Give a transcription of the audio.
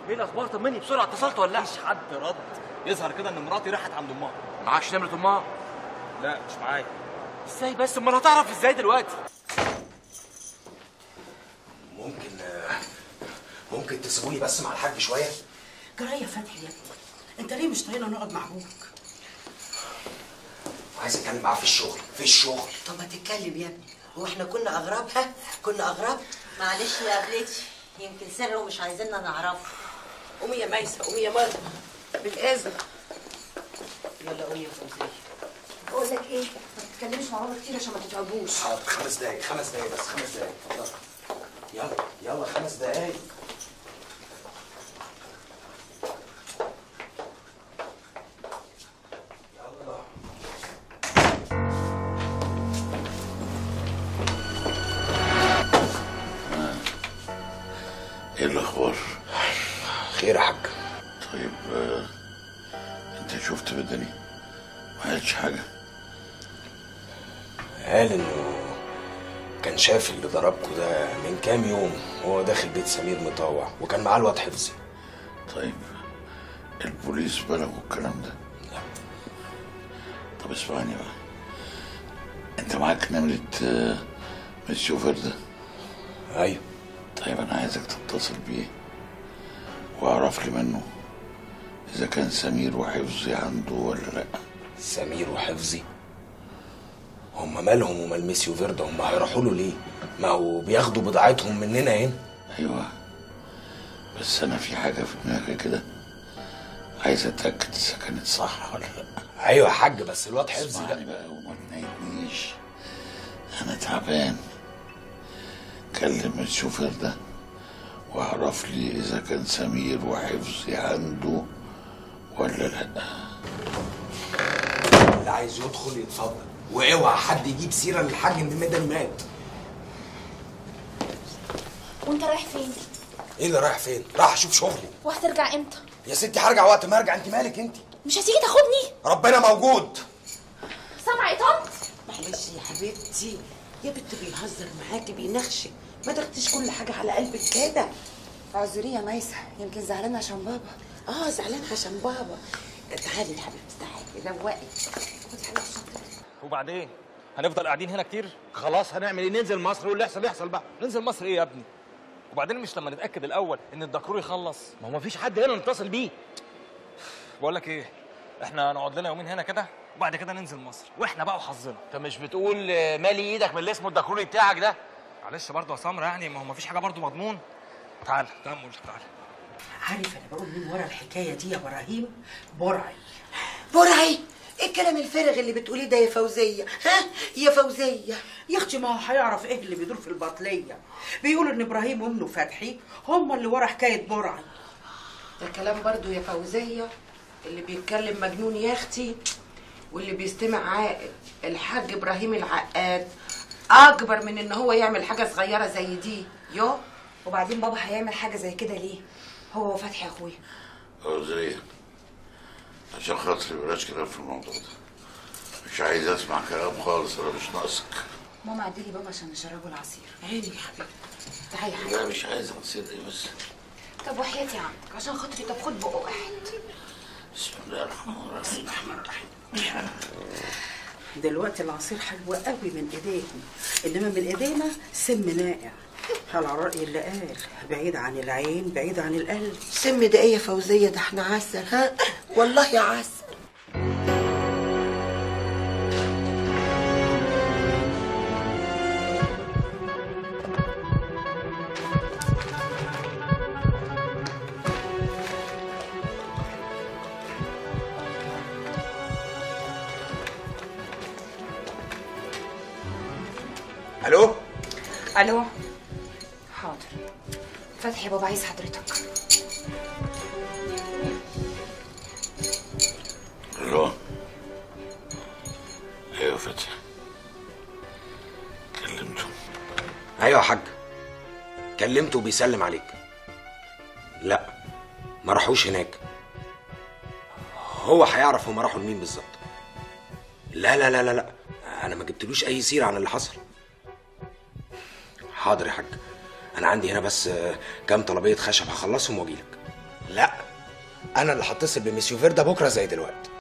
ايه الاخبار طمني بسرعه اتصلت ولا لا مفيش حد رد يظهر كده ان مراتي راحت عند امها معكش نمره امها لا مش معايا ازاي بس امال هتعرف ازاي دلوقتي ممكن ممكن تسيبوني بس مع الحاج شويه جرايه فتحي يا ابني انت ليه مش طايقنا نقعد مع ابوك عايز اتكلم معاه في الشغل في الشغل طب ما تتكلم يا ابني هو احنا كنا اغراب ها كنا اغراب معلش يا قبلتي يمكن سر ومش عايزيننا نعرفه قومي يا ميسه قومي يا مرة بالاذن يلا قومي يا فوزيه بقول لك ايه ما تتكلمش مع بابا كتير عشان ما تتعبوش حاضر خمس دقايق خمس دقايق بس خمس دقايق اتفضل. يلا يلا خمس دقايق يلا ايه الاخبار خير يا حاج طيب آه، انت شفت بدني ما قالش حاجه قال انه كان شاف اللي ضربكوا ده من كام يوم وهو داخل بيت سمير مطاوع وكان معاه الواد حفظي طيب البوليس بلغوا الكلام ده لا طب اسمعني بقى انت معاك نمرة آه، من الشوفير ده ايوه طيب انا عايزك تتصل بيه واعرف لي منه اذا كان سمير وحفظي عنده ولا لا سمير وحفظي هم مالهم ومال ميسيو فيردا هم هيروحوا له ليه؟ ما هو بياخدوا بضاعتهم مننا هنا ايوه بس انا في حاجه في دماغي كده عايز اتاكد اذا كانت صح ولا لا ايوه يا حاج بس الواد حفظي اسمعني ده بقى وما تنيتنيش انا تعبان كلم الشوفير ده واعرف لي اذا كان سمير وحفظي عنده ولا لا اللي عايز يدخل يتفضل واوعى حد يجيب سيره للحاج ان مدني مات وانت رايح فين ايه اللي رايح فين؟ رايح اشوف شغلي وهترجع امتى يا ستي هرجع وقت ما ارجع انت مالك انت؟ مش هتيجي تاخدني ربنا موجود سامعه يا طنط معلش يا حبيبتي يا بنت بيهزر معاكي بينخشك ما تاخديش كل حاجه على قلبك كده اعذري يا ميسه يمكن زعلانه عشان بابا اه زعلان عشان بابا تعالي يا حبيبتي تعالي روقي خدي حبيبتي شنطتك وبعدين هنفضل قاعدين هنا كتير خلاص هنعمل ايه ننزل مصر واللي يحصل يحصل بقى ننزل مصر ايه يا ابني وبعدين مش لما نتاكد الاول ان الدكرور يخلص ما هو مفيش حد هنا نتصل بيه بقول لك ايه احنا نقعد لنا يومين هنا كده وبعد كده ننزل مصر واحنا بقى وحظنا انت مش بتقول آه، مالي ايدك من اللي اسمه الدكروري بتاعك ده معلش برضه يا سمرة يعني ما هو مفيش حاجه برضه مضمون تعال تعال أقول لك، تعال عارف انا بقول مين ورا الحكايه دي يا ابراهيم برعي برعي ايه الكلام الفارغ اللي بتقوليه ده يا فوزيه ها يا فوزيه يا اختي ما هو هيعرف ايه اللي بيدور في البطليه بيقولوا ان ابراهيم وابنه فتحي هم اللي ورا حكايه برعي ده كلام برضو يا فوزيه اللي بيتكلم مجنون يا اختي واللي بيستمع عاقل الحاج ابراهيم العقاد اكبر من ان هو يعمل حاجه صغيره زي دي يو وبعدين بابا هيعمل حاجه زي كده ليه هو وفتحي اخويا عذرية عشان خاطري بلاش كلام في الموضوع ده مش عايز اسمع كلام خالص انا مش ناقصك ماما عدلي بابا عشان نشربه العصير عيني يا حبيبتي تعالي يا لا حبيبتي مش عايز عصير ايه بس طب وحياتي عمك عشان خاطري طب خد بقه واحد بسم الله الرحمن الرحيم دلوقتي العصير حلو قوي من ايديهم انما من ايدينا سم نائع على رأي اللي قال بعيد عن العين بعيد عن القلب سم ده ايه يا فوزيه ده احنا عسل ها والله يا عسل الو الو حاضر فتحي بابا عايز حضرتك الو ايوه فتحي كلمته ايوه يا حاج كلمته بيسلم عليك لا ما راحوش هناك هو هيعرف هما راحوا لمين بالظبط لا لا لا لا لا انا ما جبتلوش اي سيره عن اللي حصل حاضر يا حاج انا عندي هنا بس آه، كام طلبيه خشب هخلصهم واجيلك لا انا اللي هتصل بمسيو فيردا بكره زي دلوقتي